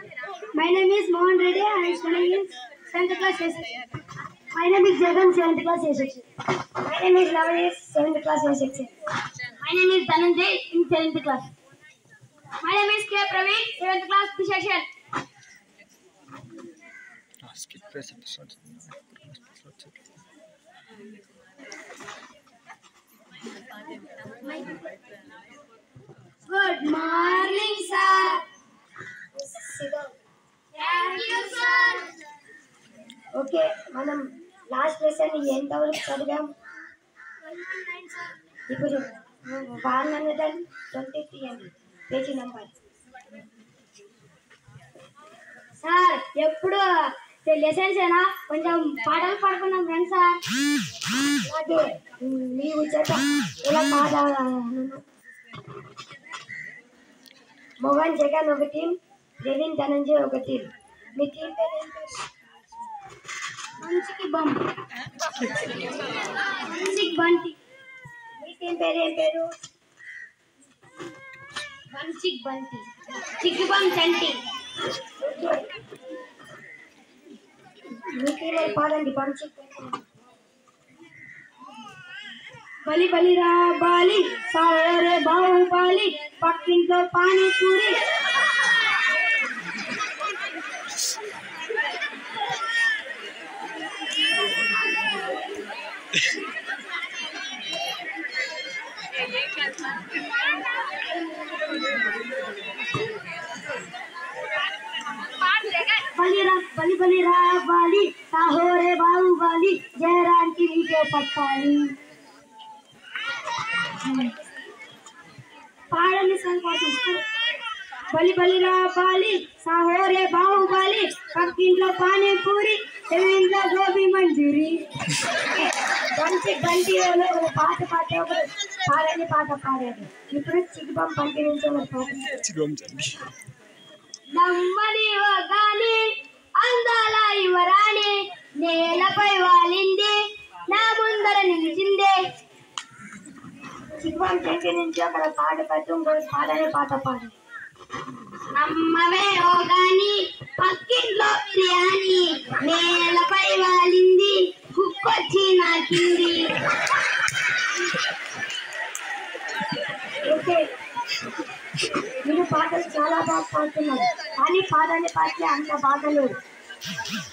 My name is Mohan Reddy. I am studying in 7th class A section. My name is Jagan, 7th class A section. My name is Lavani, 7th class A section. My name is Dhananjay in 7th class. My name is K. Praveen, 7th class B section. skip press it start Good morning, sir. Thank you, sir. Okay మనం last lesson ఎంతవరకు చదివాం ఇప్పుడు one hundred and twenty three అండి page number sir ఎప్పుడు lessons ఏనా కొంచెం పాటలు పాడుకున్నాం friends sir అలాగే నీవు చేత ఇలా కాదా మోహన్ జగన్ ఒక టీం ప్రవీణ్ ధనంజయ్ ఒక టీం మీ టీం పేరు ఏం పేరు మంచికి బమ్ మంచికి బంటి మీ టీం పేరు ఏం పేరు మంచికి బంటి చిక్కి బమ్ చంటి మీ టీం పేరు పాడండి బంచిక్ బలి బలి రా బాలి సారే బాహుబలి పక్కింట్లో పానీపూరి బలిరా బలి బలి రా బాలి సాహోరే బాహుబలి జయరాంకి నీకే పట్టాలి పాడని సంకోచం బలి బలిరా బాలి సాహోరే బాహుబలి పక్కింట్లో పానీపూరి చెవింట్లో గోబీ మంజూరి మంచి బంటి వాళ్ళు ఒక పాట పాడే ఒకరు పాడని పాట పాడారు ఇప్పుడు చిక్కుబం పంటి నుంచి ఒక పాట చిగం చండి నమ్మని ఓ గాలి అందాల యువరాణి నేలపై వాలింది నా ముందర నిలిచిందే చిక్కుబం పంటి నుంచి అక్కడ పాట పట్టు ఇంకొక పాడని పాట పాడు నమ్మవే ఓ గాని పక్కింట్లో బిర్యానీ నేలపై వాలింది కుక్కొచ్చి నాకింది ఓకే మీరు పాటలు చాలా బాగా పాడుతున్నారు కానీ పాడని పాటలే అంత బాధలు